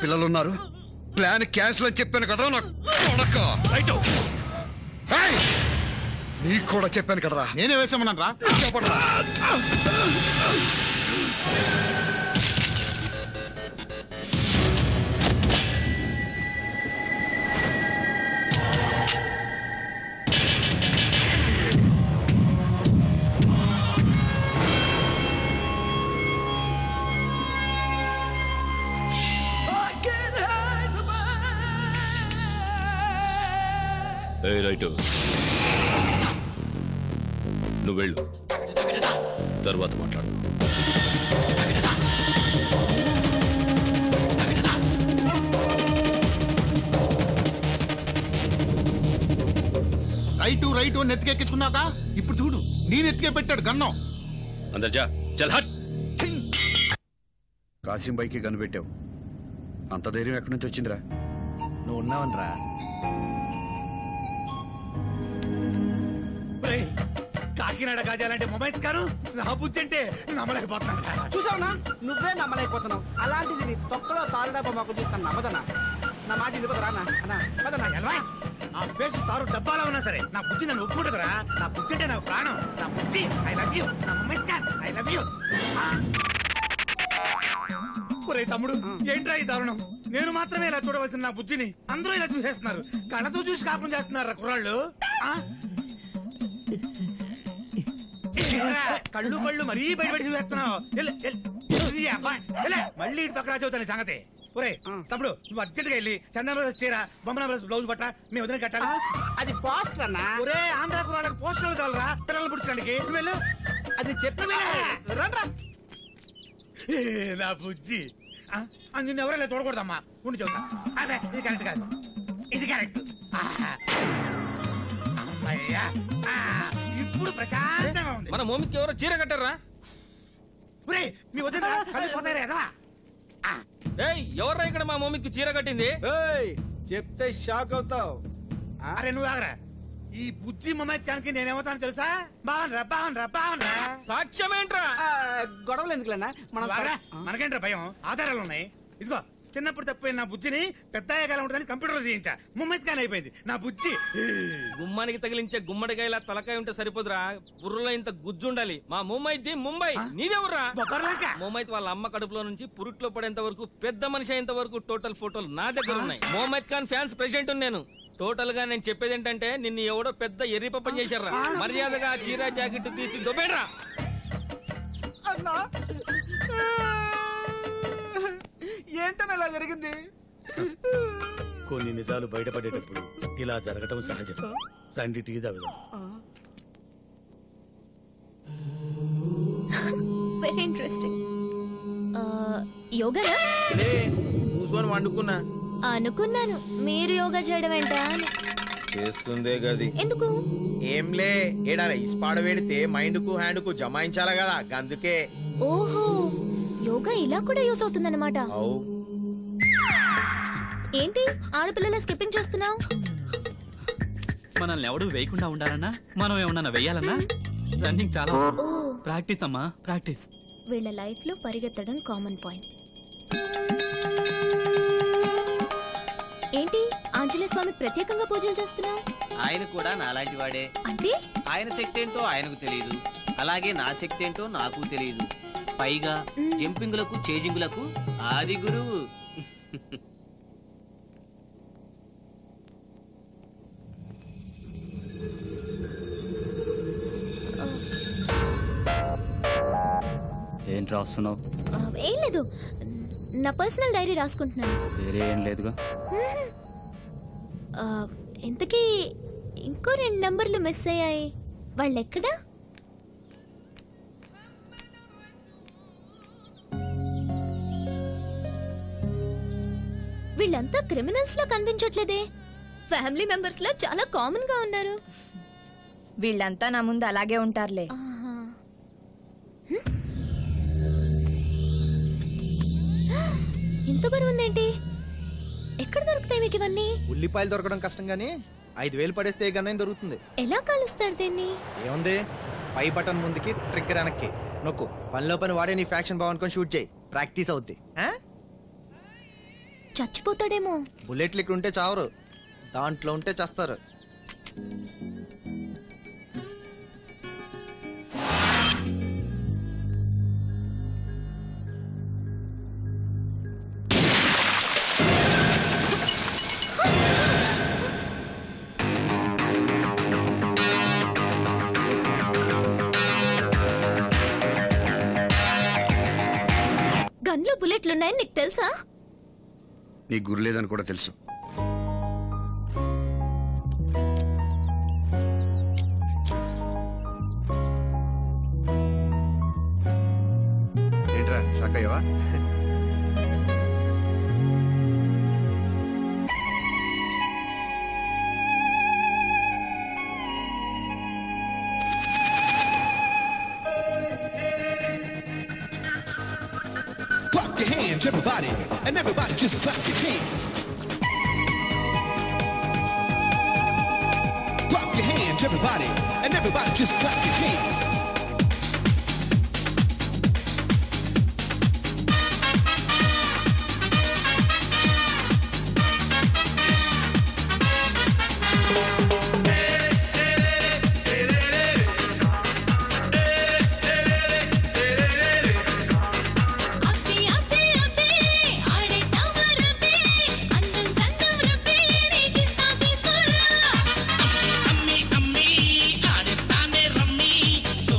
పిల్లలు ఉన్నారు plan cancel అని చెప్పాను కదా నాకు కొడక ఏయ్! నీకు కూడా చెప్పాను కదరా నేనే వేసామన్నాను రా చెప్పండ్రా. ఏ రైట్ నువ్వు వెళ్ళు తర్వాత మాట్లాడు రైటు రైటు నెత్తికెక్కించుకున్నాక ఇప్పుడు చూడు నీ నెత్తికే పెట్టాడు గన్నం అందరు జా చల్ హట్ కాసిం బైకి కనిపెట్టావు అంత ధైర్యం ఎక్కడి నుంచి వచ్చిందిరా నువ్వు ఉన్నావనరా కాకినాడ గాజాలంటే మొబైల్స్ కారు నా బుద్ధి అంటే నమ్మలేకపోతున్నాను చూసావునా నువ్వే నమ్మలేకపోతున్నావు అలాంటిది నీ తొక్కలో తారుడాబా మాకు చూస్తాను నమ్మదనా నా మాట వెళ్ళిపోతారా అన్న అన్న పదన్నా ఎల్వా ఆ ఫేస్ తారు డబ్బాలో ఉన్నా సరే నా బుద్ధి నన్ను ఒప్పుకుంటుందిరా నా బుద్ధి అంటే నాకు ప్రాణం నా బుద్ధి ఐ లవ్ యూ నా mobiles car I love you ఒరే తమ్ముడు ఏంట్రా ఈ దారుణం నేను మాత్రమే ఇలా చూడవలసిన నా బుద్ధిని అందరూ ఇలా చూసేస్తున్నారు కళ్ళతో చూసి కాపం చేస్తున్నారు కుర్రాళ్ళు ఆ? ఏంట్రా, కళ్ళు కళ్ళు మరీ బయటపడి చూసేస్తున్నావు ఎల్లు, ఎల్లు. ఈ అబ్బా, ఎల్లే. మళ్ళీ ఇటు పక్కన చదువుతాను సంగతి ఒరే తమ్ముడు నువ్వు అర్జెంట్ గా వెళ్ళి చందన బ్రదర్స్ చీర బొమ్మన బ్రదర్స్ బ్లౌజ్ బట్ట మీ వదిన కట్టాలి అది పోస్టర్ అన్నా ఒరే ఆంధ్ర కుర్రాళ్ళకి పోస్టర్లు చాలరా పిల్లలు పుట్టడానికి నువ్వు వెళ్ళు అది చెప్పి రండ్రా ఏ, నా బుజ్జి ఆ, ఆ, నిన్ను ఎవరైనా చూడకూడదమ్మా ఉండి చూద్దా అదే ఇది కరెక్ట్ కాదు ఇది కరెక్ట్ ఆహా. అమ్మయ్యా ఆ, ఇప్పుడు ప్రశాంతంగా ఉంది మన మోమికి ఎవరో చీర కట్టారా ఒరే మీ వదిన కళ్ళు పోతాయి ఎదవా ఏయ్ ఎవర్రా ఇక్కడ మా మోమికి చీర కట్టింది చెప్తే షాక్ అవుతావు అరే నువ్వు ఆగరా ఈ బుజ్జి మమ్మాయికి నేనేమవుతాను తెలుసా బావన్ రా బావన్ రా బావన్ రా సాక్ష్యం ఏంట్రా గొడవలు ఎందుకులేనా మనం నువ్వు ఆగరా? మనకేంట్రా భయం ఆధారాలు ఉన్నాయి ఇదిగో చిన్నప్పుడు తప్పిపోయిన నా బుజ్జిని పెద్ద అయ్యగాల ఉంటుందని కంప్యూటర్ లో తీయించా ముమ్మై స్కాన్ అయిపోయింది నా బుజ్జి గుమ్మానికి తగిలించే గుమ్మడికాయల తలకాయ ఉంటే సరిపోదురా బుర్రలో ఇంత గుజ్జు ఉండాలి మా ముంబైది ముంబై నీదెవర్రా బొబ్బర్లాక మోమైత్ వాళ్ళ అమ్మ కడుపులో నుంచి పురుట్లో పడేంత వరకు పెద్ద మనిషి అయ్యేంత వరకు టోటల్ ఫోటోలు నా దగ్గర ఉన్నాయి మోమైత్ ఖాన్ ఫ్యాన్స్ ప్రెసిడెంట్ నేను టోటల్ గా నేను చెప్పేది ఏంటంటే నిన్ను ఎవడో పెద్ద ఎర్రి పప్పని చేశారా మర్యాదగా ఆ చీర జాకెట్ తీసి దొబ్బేడ్రా అన్నా ఏంటన్నా ఇలా జరిగింది కొన్ని నిజాలు బయటపడేటప్పుడు ఇలా జరగటం సహజం రండి టీ తాగుదాం వెరీ ఇంట్రెస్టింగ్ యోగానా లే కూర్చొని వండుకున్నా అనుకున్నాను మీరు యోగా చేయడం ఏంటా అని చేస్తుందే గది ఎందుకు ఏంలే ఏడా ఇస్పాడ పెడితే మైండ్ కు హ్యాండ్ కు జమాయించాలి కదా అందుకే ఓహో యోగా ఇలా కూడా యూస్ అవుతుందన్నమాట అవు ఏంటి ఆడపిల్లల స్కిప్పింగ్ చేస్తున్నావు మనల్ని ఎవడు వేయకుండా ఉండాలన్నా మనం ఏమన్నా వేయాలన్నా రన్నింగ్ చాలా అవసరం ఓ ప్రాక్టీస్ అమ్మా ప్రాక్టీస్ వీళ్ళ లైఫ్ లో పరిగెత్తడం కామన్ పాయింట్ ఏంటి ఆంజనేయ స్వామికి ప్రత్యేకంగా పూజలు చేస్తున్నావు ఆయన కూడా నాలాంటి వాడే అంటే ఆయన శక్తి ఏంటో ఆయనకు తెలియదు అలాగే నా శక్తి ఏంటో నాకు తెలియదు పైగా మ్. జంపింగులకు చేజింగులకు ఆది గురువు ఏంటి రాస్తున్నావు ఆ, ఏం లేదు నా పర్సనల్ డైరీ రాసుకుంటున్నాను వేరే ఏం లేదుగా హ్మ్. ఆ, ఇంతకీ ఇంకో రెండు నంబర్లు మిస్ అయ్యాయి వాళ్ళు ఎక్కడా వీళ్ళంతా క్రిమినల్స్ లా కనిపించట్లేదే ఫ్యామిలీ మెంబర్స్ లా చాలా కామన్ గా ఉన్నారు వీళ్ళంతా నా ముందు అలాగే ఉంటారులే ఆహా. హ్మ్? ఇంత బరువు ఉందేంటి ఎక్కడ దొరుకుతాయి మీకు ఇవన్నీ ఉల్లిపాయలు దొరకడం కష్టం గానీ ఐదు వేలు పడేస్తే ఏ గన్నైనా దొరుకుతుంది ఎలా కాలుస్తారు దీన్ని ఏముంది పై బటన్ ముందుకి ట్రిగ్గర్ వెనక్కి నొక్కు పనిలో పని వాడే నీ ఫ్యాక్షన్ బాగునుకొని షూట్ చేయి ప్రాక్టీస్ అవుద్ది ఆ? చచ్చిపోతాడేమో బుల్లెట్లు ఇక్కడ ఉంటే చావరు దాంట్లో ఉంటే చేస్తారు గన్లో బుల్లెట్లున్నాయని నీకు తెలుసా నీ గురి లేదని కూడా తెలుసు ఏంట్రా షాక్ అయ్యావా Clap your hands, everybody, and everybody just clap your hands. Clap your hands, everybody, and everybody just clap your hands. అమ్మి అమ్మి ఆడిస్తానే రమ్మి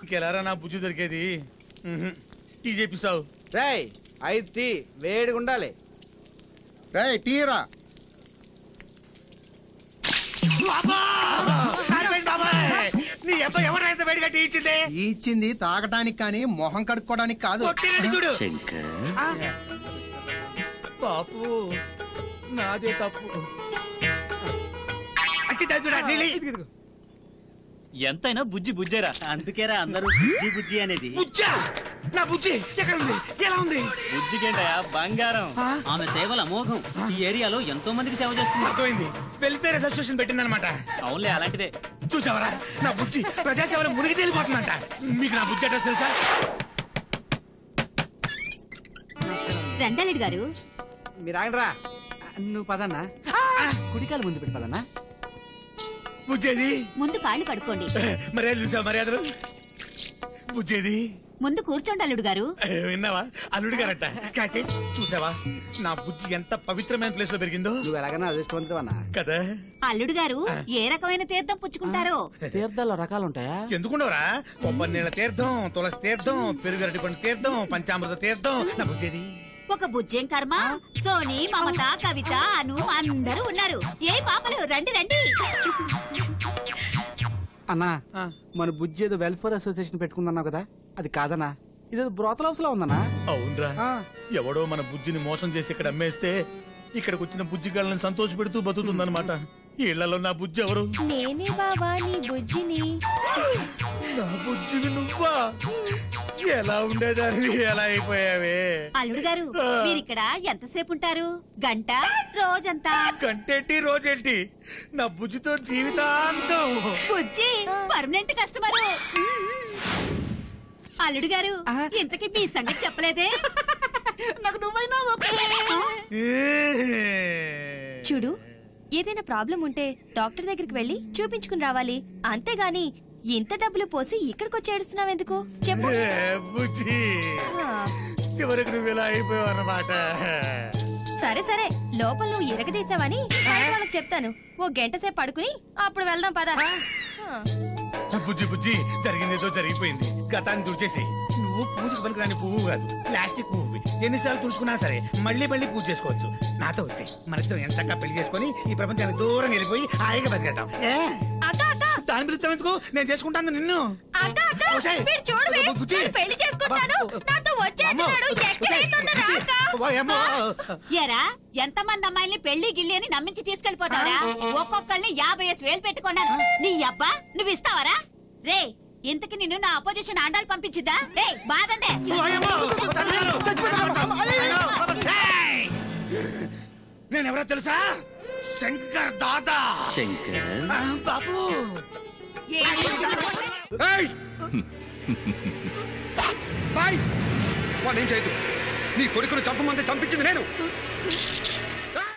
ఇక ఎలారా నా బుజ్జి దొరికేది మ్మ్హ్. టీ చేపిస్తావు రేయ్ ఐదు టీ వేడిగా ఉండాలి రేయ్ టీరా నీ అబ్బాయి ఎవరైతే వేడిగా టీ ఇచ్చింది ఇచ్చింది తాగటానికి కానీ మొహం కడుక్కోవడానికి కాదు కొట్టినట్టు చూడు ఆ? పాపు నాదే తప్పు అచ్చి చూడ ఎంతైనా బుజ్జి బుజ్జేరా అందుకేరా అందరూ బుజ్జి బుజ్జి అనేది బుజ్జా నా బుజ్జి ఎక్కడ ఉంది ఎలా ఉంది బుజ్జిగేంటయా బంగారం ఆమె సేవలు అమోఘం ఈ ఏరియాలో ఎంతో మందికి సేవ చేస్తుంది అర్థమైంది వెల్ఫేర్ అసోసియేషన్ పెట్టిందనమాట అవునులే అలాంటిదే చూసావరా నా బుజ్జి ప్రజాసేవలో మునిగి తేలిపోతుందంట మీకు నా బుజ్జి అడ్రస్ తెలుసా రండారెడ్డి గారు మీరు ఆగండిరా నువ్వు పదన్నా కుడికాలు ముందు పెట్టి పదన్నా బుజ్జేది ముందు కాళ్ళు కడుక్కోండి మర్యాద చూసావా మర్యాదలు బుజ్జేది ముందు కూర్చోండి అల్లుడు గారు విన్నావా అల్లుడు గారట కాచే చూసావా నా బుజ్జి ఎంత పవిత్రమైన ప్లేస్ లో పెరిగిందో నువ్వు ఎలాగైనా అదృష్టవంతుడు అన్నా కదా అల్లుడు గారు ఏ రకమైన తీర్థం పుచ్చుకుంటారో తీర్థాల్లో రకాలు ఉంటాయా ఎందుకుండవరా కొబ్బరి నీళ్ళ తీర్థం తులసి తీర్థం పెరుగు అరటి పండు తీర్థం పంచామృత తీర్థం నా బుజ్జేది ఒక బుజ్జెం కర్మ సోని మమత కవిత అను అందరూ ఉన్నారు ఏ పాపలు రండి రండి అన్నా మన బుజ్జి ఏదో వెల్ఫేర్ అసోసియేషన్ పెట్టుకుందన్నావు కదా అది కాదన్నా ఇదేదో బ్రోతల్ హౌస్ లో ఉందన్నా అవునరా ఎవడో మన బుజ్జిని మోసం చేసి ఇక్కడ అమ్మేస్తే ఇక్కడికి వచ్చిన బుజ్జి గాళ్ళని సంతోష పెడుతూ బతుకుతుందన్నమాట ఇళ్లలో నా బుజ్జి ఎవరు నేనే బావా నీ బుజ్జిని నా బుజ్జివి నువ్వా ఎలా ఉండేదాన్ని ఎలా అయిపోయావే అల్లుడు గారు మీరు ఇక్కడ ఎంతసేపు ఉంటారు గంట రోజంతా గంటేంటి రోజేంటి నా బుజ్జితో జీవితాంతం బుజ్జి పర్మనెంట్ కస్టమరు అల్లుడు గారు ఇంతకీ మీ సంగతి చెప్పలేదే నాకు నువ్వైనా చూడు ఏదైనా ప్రాబ్లం ఉంటే డాక్టర్ దగ్గరికి వెళ్ళి చూపించుకుని రావాలి అంతేగాని ఇంత డబ్బులు పోసి ఇక్కడికి వచ్చి ఏడుస్తున్నావెందుకు చెప్పు ఏ, బుజ్జి ఆ, చివరికి నువ్వు ఇలా అయిపోయావు అన్నమాట సరే సరే లోపల నువ్వు ఇరగదీసావని బయట వాళ్ళకి చెప్తాను ఓ గంట సేపు పడుకుని అప్పుడు వెళ్దాం పద ఆ. బుజ్జి బుజ్జి జరిగిందేదో జరిగిపోయింది గతాన్ని తుడిచేసి నువ్వు పూజకు పనికిరాని పువ్వు కాదు ప్లాస్టిక్ పువ్వు ఎన్నిసార్లు తుడుచుకున్నా సరే మళ్ళీ మళ్ళీ పూజ చేసుకోవచ్చు నాతో వచ్చి మన ఇద్దరం ఎంచక్కా పెళ్లి చేసుకొని ఈ ప్రపంచానికి దూరం వెళ్ళిపోయి హాయిగా బతికేద్దాం ఏ? అక్క అక్క దాని పిలుస్తాం ఎందుకు నేను చేసుకుంటాను నిన్ను అక్క అక్క ఓసేయ్. వీడు చూడు వే, బుజ్జి. నేను పెళ్లి చేసుకుంటాను నాతో వచ్చేస్తున్నాడు ఎక్కడైతుందో రాక ఏమో ఎరా ఎంతమంది అమ్మాయిల్ని పెళ్లి గిల్లి అని నమ్మించి తీసుకెళ్లిపోతావరా ఒక్కొక్కరిని యాభై వేసు వేలు పెట్టుకున్నాను నీ అబ్బా నువ్వు ఇస్తావరా రే ఇంతకి నిన్ను నా అపోజిషన్ ఆండాలు పంపించిద్దా రే బాదండే నేను ఎవరో తెలుసా శంకర్ దాదా శంకర్ ఆ, బాబు ఏయ్! బాయ్ వాడేం చేయదు నీ కొడుకును చంపమంది చంపించింది నేను